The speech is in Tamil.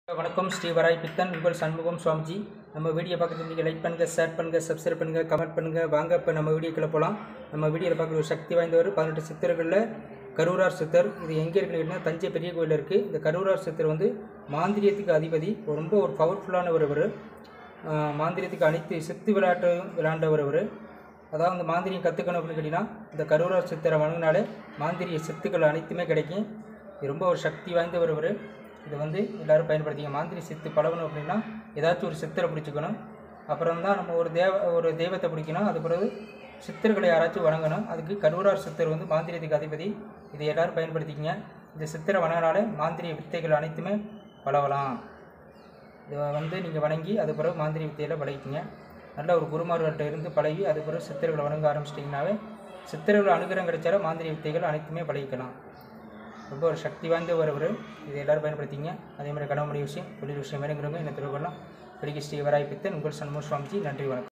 வணக்கம் ஸ்ரீ வராய் பித்தன் உங்கள் சண்முகம் சுவாமிஜி நம்ம வீடியோ பார்க்குறது நீங்கள் லைக் பண்ணுங்கள் ஷேர் பண்ணுங்கள் சப்ஸ்கிரைப் பண்ணுங்கள் கமெண்ட் பண்ணுங்கள் வாங்க இப்போ நம்ம வீடியோக்குள்ளே போகலாம் நம்ம வீடியோவில் பார்க்குற ஒரு சக்தி வாய்ந்தவர் பதினெட்டு சித்தர்களில் கரூரார் சித்தர் இது எங்கே இருக்குன்னு கேட்டிங்கன்னா தஞ்சை பெரிய கோயில் இருக்குது இந்த கரூரார் சித்தர் வந்து மாந்திரியத்துக்கு அதிபதி ரொம்ப ஒரு பவர்ஃபுல்லான ஒருவர் மாந்திரியத்துக்கு அனைத்து சித்து விளையாட்டு விளையாண்டவர் அவர் அதாவது அந்த மாந்திரியம் கற்றுக்கணும் அப்படின்னு கேட்டிங்கன்னா இந்த கரூரார் சித்தரை வணங்கினாலே மாந்திரிய சித்துக்கள் அனைத்துமே கிடைக்கும் இது ரொம்ப ஒரு சக்தி வாய்ந்தவர் இவர் இதை வந்து எல்லோரும் பயன்படுத்திங்க மாந்திரி சித்து பழகணும் அப்படின்னா ஏதாச்சும் ஒரு சித்தரை பிடிச்சிக்கணும் அப்புறம் தான் நம்ம ஒரு தேவ ஒரு தெய்வத்தை பிடிக்கணும் அது பிறகு சித்தர்களை யாராச்சும் வணங்கணும் அதுக்கு கரூரார் சித்தர் வந்து மாந்திரியத்துக்கு அதிபதி இதை எல்லோரும் பயன்படுத்திக்கங்க இந்த சித்தரை வணங்கினாலே மாந்திரிய வித்தைகள் அனைத்துமே பழகலாம் இதை வந்து நீங்கள் வணங்கி அது பிறகு மாந்திரி வித்தையில் பழகிக்கிங்க நல்ல ஒரு குருமார்கள்ட்ட இருந்து பழகி அது பிறகு சித்தர்களை வணங்க ஆரம்பிச்சிட்டிங்கனாவே சித்தர்கள் அனுகிரகம் கிடைச்சாலும் மாந்திரி வித்தைகள் அனைத்துமே பழகிக்கலாம் ரொம்ப ஒரு சக்தி வாய்ந்த ஒருவர் இதை எல்லோரும் பயன்படுத்திங்க அதே மாதிரி கனவுமுறை விஷயம் தொழில் விஷயம் வேணுங்கிறவங்க என்ன தொடர்பு கொள்ளலாம் பெருகி ஸ்ரீ வராய் பித்தன் உங்கள் சண்முக சுவாமிஜி நன்றி வணக்கம்